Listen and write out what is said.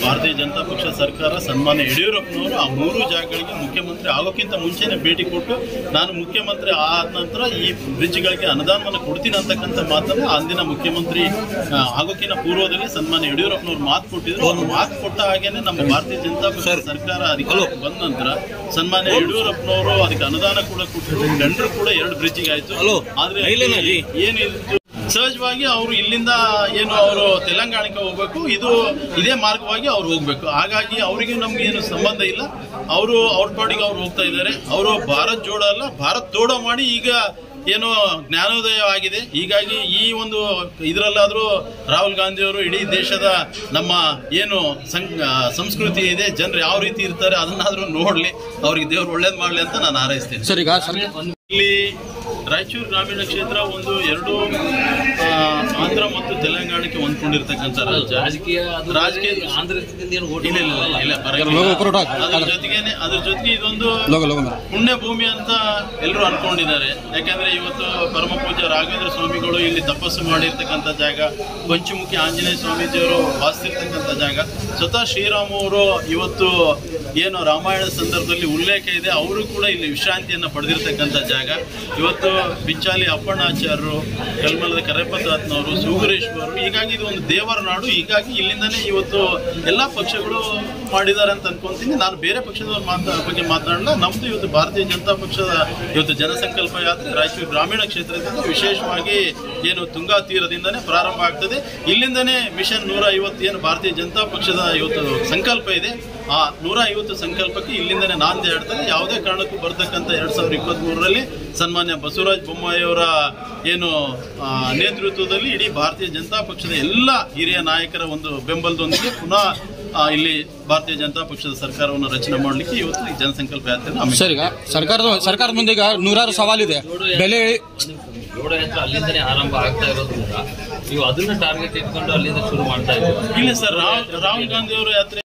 ಭಾರತೀಯ ಜನತಾ ಪಕ್ಷ ಸರ್ಕಾರ ಸನ್ಮಾನ್ಯ ಯಡಿಯೂರಪ್ಪನವರು ಆ ಮೂರು ಜಾಗಗಳಿಗೆ ಮುಖ್ಯಮಂತ್ರಿ ಆಗೋಕ್ಕಿಂತ ಮುಂಚೆನೆ ಭೇಟಿ ಕೊಟ್ಟು ನಾನು ಮುಖ್ಯಮಂತ್ರಿ ಆದ ನಂತರ ಈ ಬ್ರಿಡ್ಜ್ಗಳಿಗೆ ಅನುದಾನವನ್ನು ಕೊಡ್ತೀನಿ ಅಂತಕ್ಕಂಥ ಮಾತನ್ನು ಅಂದಿನ ಮುಖ್ಯಮಂತ್ರಿ ಆ, ಆಗೋಕ್ಕಿಂತ ಪೂರ್ವದಲ್ಲಿ ಸನ್ಮಾನ್ಯ ಯಡಿಯೂರಪ್ಪನವರು ಮಾತು ಕೊಟ್ಟಿದ್ರು ಅವ್ರು ಮಾತು ಕೊಟ್ಟ ಹಾಗೇನೆ ನಮ್ಮ ಭಾರತೀಯ ಜನತಾ ಪಕ್ಷ ಸರ್ಕಾರ ಅಧಿಕಾರಕ್ಕೆ ಬಂದ ನಂತರ ಸನ್ಮಾನ್ಯ ಯಡಿಯೂರಪ್ಪನವರು ಅದಕ್ಕೆ ಅನುದಾನ ಕೂಡ ಕೊಟ್ಟರು ಟೆಂಡರ್ ಕೂಡ ಎರಡು ಬ್ರಿಡ್ಜಿಗೆ ಆಯ್ತು ಹಲೋ. ಆದ್ರೆ ಐಲೇನಾ ಜಿ? ಏನಿತ್ತು ಸಹಜವಾಗಿ ಅವರು ಇಲ್ಲಿಂದ ಏನು ಅವರು ತೆಲಂಗಾಣಕ್ಕೆ ಹೋಗ್ಬೇಕು ಇದು ಇದೇ ಮಾರ್ಗವಾಗಿ ಅವ್ರು ಹೋಗ್ಬೇಕು ಹಾಗಾಗಿ ಅವರಿಗೆ ನಮ್ಗೆ ಏನು ಸಂಬಂಧ ಇಲ್ಲ ಅವರು ಅವ್ರ ಪಾಡಿಗೆ ಅವ್ರು ಹೋಗ್ತಾ ಇದ್ದಾರೆ ಅವರು ಭಾರತ್ ಜೋಡ ಅಲ್ಲ ಭಾರತ್ ತೋಡೋ ಮಾಡಿ ಈಗ ಏನು ಜ್ಞಾನೋದಯ ಆಗಿದೆ ಹೀಗಾಗಿ ಈ ಒಂದು ಇದರಲ್ಲಾದರೂ ರಾಹುಲ್ ಗಾಂಧಿ ಅವರು ಇಡೀ ದೇಶದ ನಮ್ಮ ಏನು ಸಂ- ಆ, ಸಂಸ್ಕೃತಿ ಇದೆ ಜನರು ಯಾವ ರೀತಿ ಇರ್ತಾರೆ ಅದನ್ನಾದ್ರೂ ನೋಡ್ಲಿ ಅವ್ರಿಗೆ ದೇವ್ರು ಒಳ್ಳೇದು ಮಾಡ್ಲಿ ಅಂತ ನಾನು ಹಾರೈಸ್ತೇನೆ ಸರ್ ಈಗ ಸರ್ ಇಲ್ಲಿ ರಾಯಚೂರು ಗ್ರಾಮೀಣ ಕ್ಷೇತ್ರ ಒಂದು ಎರಡು ಆ, ಆಂಧ್ರ ಮತ್ತು ತೆಲಂಗಾಣಕ್ಕೆ ಹೊಂದ್ಕೊಂಡಿರ್ತಕ್ಕಂಥ ರಾಜ್ಯ ರಾಜಕೀಯ ಅದು ರಾಜಕೀಯ ಆಂಧ್ರದಿಂದ ಏನು vote ಇಲ್ಲ ಇಲ್ಲ ಇಲ್ಲ, ಇಲ್ಲ ಲೋಗೋ ಪರವಾಗಿಲ್ಲ. ಪರೋಟ ಹಾಕು. ಅದ್ರ ಜೊತೆಗೇನೆ ಅದ್ರ ಜೊತೆಗೆ ಇದೊಂದು ಲೋಗೋ ಲೋಗೋ ಮೇಡಮ್ ಪುಣ್ಯ ಭೂಮಿ ಅಂತ ಎಲ್ಲರೂ ಅನ್ಕೊಂಡಿದ್ದಾರೆ ಯಾಕಂದ್ರೆ ಇವತ್ತು ಪರಮ ಪೂಜ್ಯ ರಾಘವೇಂದ್ರ ಸ್ವಾಮಿಗಳು ಇಲ್ಲಿ ತಪಸ್ಸು ಮಾಡಿರ್ತಕ್ಕಂಥ ಜಾಗ ಪಂಚಮುಖಿ ಆಂಜನೇಯ ಸ್ವಾಮೀಜಿಯವರು ವಾಸಿರ್ತಕ್ಕಂಥ ಜಾಗ ಸ್ವತಃ ಶ್ರೀರಾಮ ಅವರು ಇವತ್ತು ಏನು ರಾಮಾಯಣ ಸಂದರ್ಭದಲ್ಲಿ ಉಲ್ಲೇಖ ಇದೆ ಅವರು ಕೂಡ ಇಲ್ಲಿ ವಿಶ್ರಾಂತಿಯನ್ನು ಪಡೆದಿರ್ತಕ್ಕಂಥ ಜಾಗ ಇವತ್ತು ಬಿಚ್ಚಾಲಿ ಅಪ್ಪಣ್ಣಾಚಾರ್ಯರು ಕಲ್ಮಲದ ಕರೆಪತ್ರತ್ನವರು ಸೂಗರೇಶ್ವರು ಹೀಗಾಗಿ ಇದು ಒಂದು ದೇವರ ನಾಡು ಹೀಗಾಗಿ ಇಲ್ಲಿಂದನೇ ಇವತ್ತು ಎಲ್ಲ ಪಕ್ಷಗಳು ಮಾಡಿದ್ದಾರೆ ಅಂತ ಅನ್ಕೊಂತೀನಿ ನಾನು ಬೇರೆ ಪಕ್ಷದವ್ರ ಮಾತಾ ಬಗ್ಗೆ ಮಾತನಾಡಲ್ಲ ನಮ್ದು ಇವತ್ತು ಭಾರತೀಯ ಜನತಾ ಪಕ್ಷದ ಇವತ್ತು ಜನಸಂಕಲ್ಪ ಯಾತ್ರೆ ರಾಯಚೂರು ಗ್ರಾಮೀಣ ಕ್ಷೇತ್ರದಿಂದ ವಿಶೇಷವಾಗಿ ಏನು ತುಂಗಾ ತೀರದಿಂದನೇ ಪ್ರಾರಂಭ ಆಗ್ತದೆ ಇಲ್ಲಿಂದನೇ ಮಿಷನ್ ನೂರ ಐವತ್ತು ಏನು ಭಾರತೀಯ ಜನತಾ ಪಕ್ಷದ ಇವತ್ತು ಸಂಕಲ್ಪ ಇದೆ ಆ ನೂರ ಐವತ್ತು ಸಂಕಲ್ಪಕ್ಕೆ ಇಲ್ಲಿಂದನೇ ನಾಂದಿ ಆಡ್ತದೆ ಯಾವುದೇ ಕಾರಣಕ್ಕೂ ಬರ್ತಕ್ಕಂಥ ಎರಡ್ ಸಾವಿರದ ಇಪ್ಪತ್ತ್ ಮೂರರಲ್ಲಿ ಸನ್ಮಾನ್ಯ ಬಸವರಾಜ ಬೊಮ್ಮಾಯಿ ಅವರ ಏನು ಆ, ನೇತೃತ್ವದಲ್ಲಿ ಇಡೀ ಭಾರತೀಯ ಜನತಾ ಪಕ್ಷದ ಎಲ್ಲ ಹಿರಿಯ ನಾಯಕರ ಒಂದು ಬೆಂಬಲದೊಂದಿಗೆ ಪುನಃ ಆ, ಇಲ್ಲಿ ಭಾರತೀಯ ಜನತಾ ಪಕ್ಷದ ಸರ್ಕಾರವನ್ನು ರಚನೆ ಮಾಡಲಿಕ್ಕೆ ಇವತ್ತು ಈ ಜನಸಂಕಲ್ಪ ಯಾತ್ರೆ ಸರ್ ಈಗ ಸರ್ಕಾರದ ಸರ್ಕಾರದ ಮುಂದೆ ಈಗ ನೂರಾರು ಸವಾಲಿದೆ ಬೆಲೆ ಜೋಡ ಯಾತ್ರೆ ಅಲ್ಲಿಂದನೇ ಆರಂಭ ಆಗ್ತಾ ಇರೋದ್ರಿಂದ ನೀವು ಅದನ್ನ ಟಾರ್ಗೆಟ್ ಇಟ್ಕೊಂಡು ಅಲ್ಲಿಂದ ಶುರು ಮಾಡ್ತಾ ಇದ್ದೀರಾ ಇಲ್ಲ ಸರ್ ರಾಹುಲ್ ರಾಹುಲ್ ಗಾಂಧಿ ಅವರ ಯಾತ್ರೆ